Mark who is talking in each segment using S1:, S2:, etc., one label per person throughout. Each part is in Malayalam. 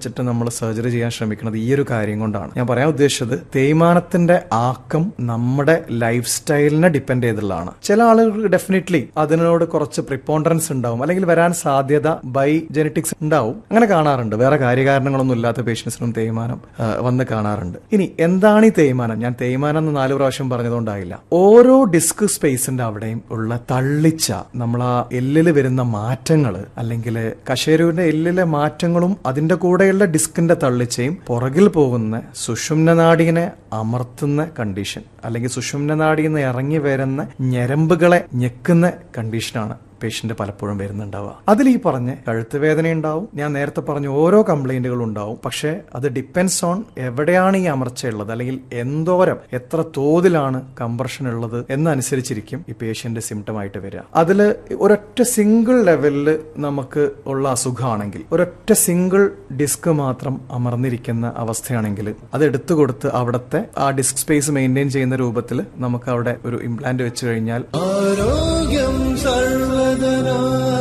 S1: വെച്ചിട്ട് നമ്മൾ സർജറി ചെയ്യാൻ ശ്രമിക്കുന്നത് ഈ ഒരു കാര്യം കൊണ്ടാണ് ഞാൻ പറയാൻ ഉദ്ദേശിച്ചത് തേയ്മാനത്തിന്റെ ആക്കം നമ്മുടെ ലൈഫ് സ്റ്റൈലിനെ ഡിപ്പെൻഡ് ചെയ്തുള്ളതാണ് ചില ആളുകൾക്ക് ഡെഫിനറ്റ്ലി അതിനോട് കുറച്ച് പ്രിപ്പോണ്ടറൻസ് ഉണ്ടാവും അല്ലെങ്കിൽ വരാൻ സാധ്യത ബൈ ജെനറ്റിക്സ് ഉണ്ടാവും അങ്ങനെ കാണാറുണ്ട് വേറെ കാര്യകാരണങ്ങളൊന്നും ഇല്ലാത്ത പേഷ്യൻസിനും തേയ്മാനം ആ, വന്ന് കാണാറുണ്ട് ഇനി എന്താണ് ഈ തേയ്മാനം ഞാൻ തേയ്മാനം എന്ന് നാല് പ്രാവശ്യം പറഞ്ഞതുകൊണ്ടായില്ല ഓരോ ഡിസ്ക് സ്പേസിന്റെ അവിടെയും ഉള്ള തള്ളിച്ച നമ്മൾ ആ എല്ലിൽ വരുന്ന മാറ്റങ്ങൾ അല്ലെങ്കിൽ കശേരുവിന്റെ എല്ലിലെ മാറ്റങ്ങളും അതിന്റെ കൂടെയുള്ള ഡിസ്കിന്റെ തള്ളിച്ചയും പുറകിൽ പോകുന്ന സുഷുമ്ന നാടിനെ അമർത്തുന്ന കണ്ടീഷൻ അല്ലെങ്കിൽ സുഷുമ്ന നാടിയിൽ നിന്ന് ഇറങ്ങി വരുന്ന ഞരമ്പുകളെ ഞെക്കുന്ന കണ്ടീഷനാണ് പേഷ്യന്റ് പലപ്പോഴും വരുന്നുണ്ടാവുക അതിൽ ഈ പറഞ്ഞ കഴുത്ത് വേദന ഉണ്ടാവും ഞാൻ നേരത്തെ പറഞ്ഞ ഓരോ കംപ്ലൈന്റുകളും ഉണ്ടാവും പക്ഷേ അത് ഡിപ്പെൻസ് ഓൺ എവിടെയാണ് ഈ അമർച്ച ഉള്ളത് അല്ലെങ്കിൽ എന്തോരം എത്ര തോതിലാണ് കംപ്രഷൻ ഉള്ളത് എന്നനുസരിച്ചിരിക്കും ഈ പേഷ്യന്റ് സിംറ്റം ആയിട്ട് വരിക അതിൽ ഒരൊറ്റ സിംഗിൾ ലെവലിൽ നമുക്ക് ഉള്ള അസുഖമാണെങ്കിൽ ഒരൊറ്റ സിംഗിൾ ഡിസ്ക് മാത്രം അമർന്നിരിക്കുന്ന അവസ്ഥയാണെങ്കിൽ അത് എടുത്തു കൊടുത്ത് അവിടുത്തെ ആ ഡിസ്ക് സ്പേസ് മെയിൻറ്റെയിൻ ചെയ്യുന്ന രൂപത്തിൽ നമുക്ക് അവിടെ ഒരു ഇംപ്ലാന്റ് വെച്ച് കഴിഞ്ഞാൽ
S2: ആരോഗ്യം സർവദനാ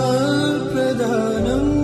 S2: പ്രധാനം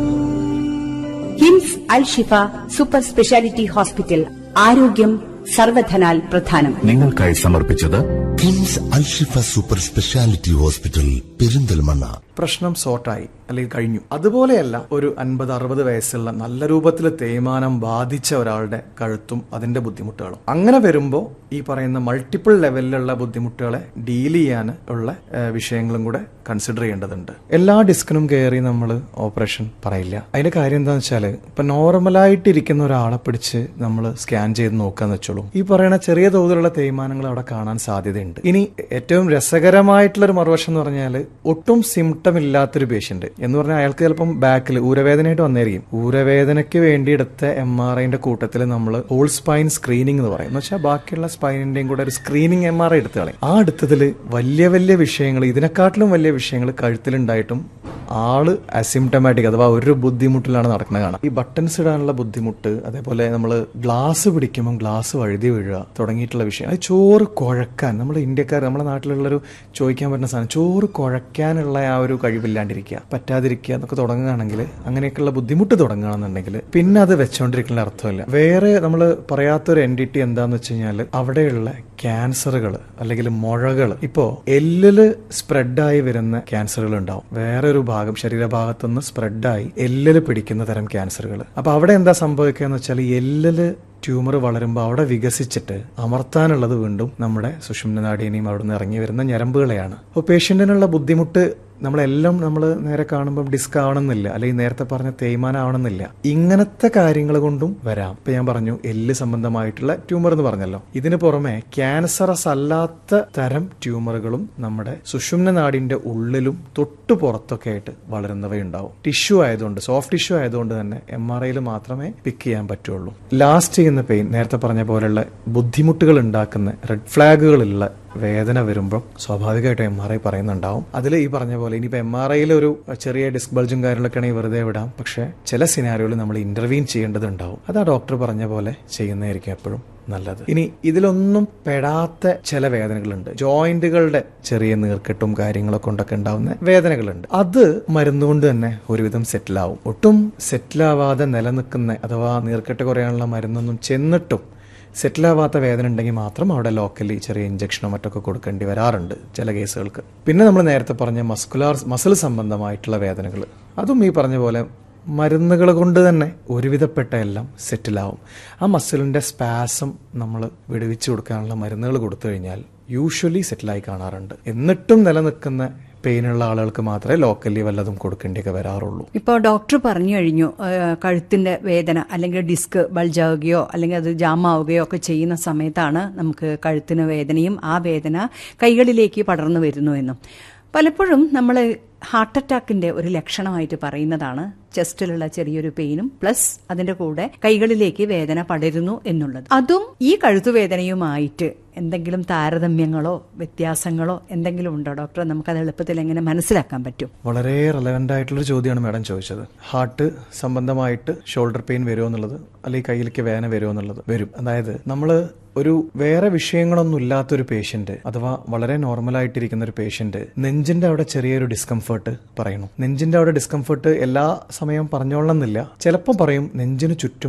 S3: KIMS Al Shifa super speciality hospital ആരോഗ്യം സർവധനാൽ പ്രധാനം
S4: നിങ്ങൾക്കായി സമർപ്പിച്ചത്
S5: KIMS Alshifa super speciality hospital Perinthalmanna
S1: പ്രശ്നം സോർട്ടായി അല്ലെങ്കിൽ കഴിഞ്ഞു അതുപോലെയല്ല ഒരു അൻപത് അറുപത് വയസ്സുള്ള നല്ല രൂപത്തിൽ തേയ്മാനം ബാധിച്ച ഒരാളുടെ കഴുത്തും അതിന്റെ ബുദ്ധിമുട്ടുകളും അങ്ങനെ വരുമ്പോൾ ഈ പറയുന്ന മൾട്ടിപ്പിൾ ലെവലിലുള്ള ബുദ്ധിമുട്ടുകളെ ഡീൽ ചെയ്യാൻ ഉള്ള ഏഹ്, വിഷയങ്ങളും കൂടെ കൺസിഡർ ചെയ്യേണ്ടതുണ്ട് എല്ലാ ഡിസ്കിനും കയറി നമ്മൾ ഓപ്പറേഷൻ പറയില്ല അതിന്റെ കാര്യം എന്താണെന്ന് വെച്ചാൽ ഇപ്പൊ നോർമലായിട്ട് ഇരിക്കുന്ന ഒരാളെ പിടിച്ച് നമ്മൾ സ്കാൻ ചെയ്ത് നോക്കാന്ന് വെച്ചോളൂ ഈ പറയുന്ന ചെറിയ തോതിലുള്ള തേയ്മാനങ്ങൾ അവിടെ കാണാൻ സാധ്യതയുണ്ട് ഇനി ഏറ്റവും രസകരമായിട്ടുള്ള ഒരു മറുവശം എന്ന് പറഞ്ഞാൽ ഒട്ടും സിംറ്റം ഇല്ലാത്തൊരു പേഷ്യന്റ് എന്ന് പറഞ്ഞാൽ അയാൾക്ക് ചിലപ്പം ബാക്കിൽ ഊരവേദനയായിട്ട് വന്നായിരിക്കും ഊരവേദനയ്ക്ക് വേണ്ടി എടുത്ത എം ആർ ഐന്റെ കൂട്ടത്തിൽ നമ്മൾ ഹോൾ സ്പൈൻ സ്ക്രീനിങ് എന്ന് പറയും എന്ന് വെച്ചാൽ ബാക്കിയുള്ള സ്പൈനിന്റെയും കൂടെ ഒരു സ്ക്രീനിങ് എം ആർ ഐ എടുത്ത് കളയും ആ എടുത്തതിൽ വലിയ വലിയ വിഷയങ്ങൾ ഇതിനെക്കാട്ടിലും വലിയ വിഷയങ്ങൾ കഴുത്തിലുണ്ടായിട്ടും ആള് അസിംറ്റമാറ്റിക് അഥവാ ഒരു ബുദ്ധിമുട്ടിലാണ് നടക്കുന്നത് കാണാം ഈ ബട്ടൺസ് ഇടാനുള്ള ബുദ്ധിമുട്ട് അതേപോലെ നമ്മൾ ഗ്ലാസ് പിടിക്കുമ്പോൾ ഗ്ലാസ് വഴുതി വീഴുക തുടങ്ങിയിട്ടുള്ള വിഷയം അത് ചോറ് കുഴക്കാൻ നമ്മൾ ഇന്ത്യക്കാർ നമ്മുടെ നാട്ടിലുള്ളൊരു ചോദിക്കാൻ പറ്റുന്ന സാധനം ചോറ് കുഴക്കാനുള്ള ആ ഒരു കഴിവില്ലാണ്ടിരിക്കുക പറ്റാതിരിക്കുക എന്നൊക്കെ തുടങ്ങുകയാണെങ്കിൽ അങ്ങനെയൊക്കെയുള്ള ബുദ്ധിമുട്ട് തുടങ്ങുകയാണെന്നുണ്ടെങ്കിൽ പിന്നെ അത് വെച്ചോണ്ടിരിക്കുന്ന അർത്ഥമില്ല വേറെ നമ്മൾ പറയാത്തൊരു എൻറ്റിറ്റി എന്താന്ന് വെച്ച് കഴിഞ്ഞാൽ അവിടെയുള്ള ക്യാൻസറുകൾ അല്ലെങ്കിൽ മുഴകൾ ഇപ്പോ എല്ലില് സ്പ്രെഡായി വരുന്ന ക്യാൻസറുകൾ ഉണ്ടാവും വേറെ ഒരു ഭാഗം ശരീരഭാഗത്തുനിന്ന് സ്പ്രെഡായി എല്ലില് പിടിക്കുന്ന തരം ക്യാൻസറുകൾ അപ്പൊ അവിടെ എന്താ സംഭവിക്കുക എന്ന് വെച്ചാൽ എല്ലില് ട്യൂമർ വളരുമ്പോൾ അവിടെ വികസിച്ചിട്ട് അമർത്താനുള്ളത് വീണ്ടും നമ്മുടെ സുഷുമ്ന നാടീനെയും അവിടെ നിന്ന് ഇറങ്ങി വരുന്ന ഞരമ്പുകളെയാണ് അപ്പോൾ പേഷ്യന്റിനുള്ള ബുദ്ധിമുട്ട് നമ്മളെല്ലാം നമ്മൾ നേരെ കാണുമ്പോൾ ഡിസ്ക് ആവണമെന്നില്ല അല്ലെങ്കിൽ നേരത്തെ പറഞ്ഞ തേയ്മാനം ആവണമെന്നില്ല ഇങ്ങനത്തെ കാര്യങ്ങൾ കൊണ്ടും വരാം ഇപ്പൊ ഞാൻ പറഞ്ഞു എല്ല് സംബന്ധമായിട്ടുള്ള ട്യൂമർ എന്ന് പറഞ്ഞല്ലോ ഇതിന് പുറമെ ക്യാൻസറസ് അല്ലാത്ത തരം ട്യൂമറുകളും നമ്മുടെ സുഷുമ്ന നാടിന്റെ ഉള്ളിലും തൊട്ടു പുറത്തൊക്കെ ആയിട്ട് വളരുന്നവയുണ്ടാവും ടിഷ്യൂ ആയതുകൊണ്ട് സോഫ്റ്റ് ടിഷ്യൂ ആയതുകൊണ്ട് തന്നെ എം ആർ ഐയിൽ മാത്രമേ പിക്ക് ചെയ്യാൻ പറ്റുള്ളൂ ലാസ്റ്റ് ചെയ്യുന്ന പെയിൻ നേരത്തെ പറഞ്ഞ പോലെയുള്ള ബുദ്ധിമുട്ടുകൾ ഉണ്ടാക്കുന്ന റെഡ് ഫ്ലാഗുകളുള്ള വേദന വരുമ്പോൾ സ്വാഭാവികമായിട്ടും എം ആർ ഐ പറയുന്നുണ്ടാവും അതിൽ ഈ പറഞ്ഞ പോലെ ഇനിയിപ്പോൾ എം ആർ ഐയിൽ ഒരു ചെറിയ ഡിസ്ക് ബൾജും കാര്യങ്ങളൊക്കെ ആണെങ്കിൽ വെറുതെ വിടാം പക്ഷേ ചില സിനാരിയോയിൽ നമ്മൾ ഇന്റർവീൻ ചെയ്യേണ്ടതുണ്ടാവും അത് ആ ഡോക്ടർ പറഞ്ഞ പോലെ ചെയ്യുന്നതായിരിക്കും എപ്പോഴും നല്ലത് ഇനി ഇതിലൊന്നും പെടാത്ത ചില വേദനകളുണ്ട് ജോയിന്റുകളുടെ ചെറിയ നീർക്കെട്ടും കാര്യങ്ങളൊക്കെ കൊണ്ടൊക്കെ ഉണ്ടാവുന്ന വേദനകളുണ്ട് അത് മരുന്ന് കൊണ്ട് തന്നെ ഒരുവിധം സെറ്റിലാവും ഒട്ടും സെറ്റിലാവാതെ നിലനിൽക്കുന്ന അഥവാ നീർക്കെട്ട് കുറയാനുള്ള മരുന്നൊന്നും ചെന്നിട്ടും സെറ്റിലാവാത്ത വേദന ഉണ്ടെങ്കിൽ മാത്രം അവിടെ ലോക്കലി ചെറിയ ഇഞ്ചക്ഷനോ മറ്റൊക്കെ കൊടുക്കേണ്ടി വരാറുണ്ട് ചില കേസുകൾക്ക് പിന്നെ നമ്മൾ നേരത്തെ പറഞ്ഞ മസ്കുലാർ മസിൽ സംബന്ധമായിട്ടുള്ള വേദനകൾ അതും ഈ പറഞ്ഞ പോലെ മരുന്നുകൾ കൊണ്ട് തന്നെ ഒരുവിധപ്പെട്ട എല്ലാം സെറ്റിലാവും ആ മസിലിൻ്റെ സ്പാസം നമ്മൾ വിടുവിച്ച് കൊടുക്കാനുള്ള മരുന്നുകൾ കൊടുത്തു കഴിഞ്ഞാൽ യൂഷ്വലി സെറ്റിലായി കാണാറുണ്ട് എന്നിട്ടും നിലനിൽക്കുന്ന പെയിനുള്ള ആളുകൾക്ക് മാത്രമേ ലോക്കലി വല്ലതും കൊടുക്കേണ്ടിയൊക്കെ വരാറുള്ളൂ
S6: ഇപ്പോൾ ഡോക്ടർ പറഞ്ഞു കഴിഞ്ഞു ആ, കഴുത്തിന്റെ വേദന അല്ലെങ്കിൽ ഡിസ്ക് ബൾജാവുകയോ അല്ലെങ്കിൽ അത് ജാമാവുകയോ ഒക്കെ ചെയ്യുന്ന സമയത്താണ് നമുക്ക് കഴുത്തിന് വേദനയും ആ വേദന കൈകളിലേക്ക് പടർന്നു വരുന്നു എന്നും പലപ്പോഴും നമ്മൾ ഹാർട്ട് അറ്റാക്കിന്റെ ഒരു ലക്ഷണമായിട്ട് പറയുന്നതാണ് ചെസ്റ്റിലുള്ള ചെറിയൊരു പെയിനും പ്ലസ് അതിന്റെ കൂടെ കൈകളിലേക്ക് വേദന പടരുന്നു എന്നുള്ളത് അതും ഈ കഴുത്തുവേദനയുമായിട്ട് എന്തെങ്കിലും താരതമ്യങ്ങളോ വ്യത്യാസങ്ങളോ എന്തെങ്കിലും ഉണ്ടോ ഡോക്ടർ നമുക്കത് എളുപ്പത്തിൽ എങ്ങനെ മനസ്സിലാക്കാൻ പറ്റും
S1: വളരെ റെലവെന്റ് ആയിട്ടുള്ള ചോദ്യമാണ് മാഡം ചോദിച്ചത് ഹാർട്ട് സംബന്ധമായിട്ട് ഷോൾഡർ പെയിൻ വരുമോ എന്നുള്ളത് അല്ലെങ്കിൽ കയ്യിലേക്ക് വേദന വരുമോ എന്നുള്ളത് വരും അതായത് നമ്മൾ ഒരു വേറെ വിഷയങ്ങളൊന്നും ഇല്ലാത്തൊരു പേഷ്യന്റ് അഥവാ വളരെ നോർമൽ ആയിട്ടിരിക്കുന്ന ഒരു പേഷ്യന്റ് നെഞ്ചിന്റെ അവിടെ ചെറിയൊരു ഡിസ്കംഫേർട്ട് പറയുന്നു നെഞ്ചിന്റെ അവിടെ ഡിസ്കംഫേർട്ട് എല്ലാ സമയവും പറഞ്ഞോളണമെന്നില്ല ചിലപ്പോൾ പറയും നെഞ്ചിന് ചുറ്റും